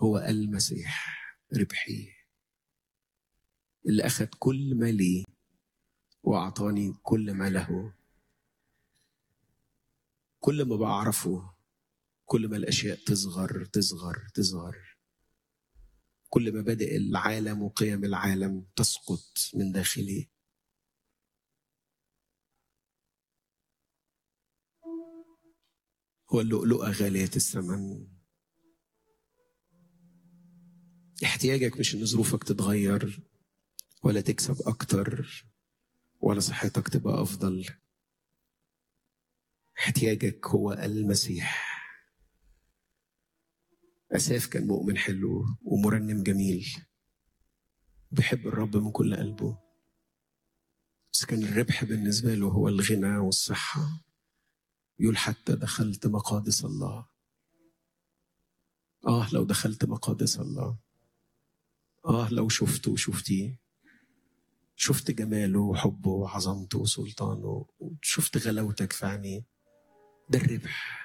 هو المسيح ربحي اللي أخذ كل ما لي وأعطاني كل ما له كل ما بعرفه كل ما الأشياء تصغر تصغر تصغر كل مبادئ العالم وقيم العالم تسقط من داخلي هو اللؤلؤة غالية الثمن احتياجك مش ان ظروفك تتغير ولا تكسب اكتر ولا صحتك تبقى افضل احتياجك هو المسيح أساف كان مؤمن حلو ومرنم جميل بيحب الرب من كل قلبه بس كان الربح بالنسبة له هو الغنى والصحة يقول حتى دخلت مقادس الله آه لو دخلت مقادس الله آه لو شفته وشفتيه شفت جماله وحبه وعظمته وسلطانه وشفت غلاوتك في عينيه ده الربح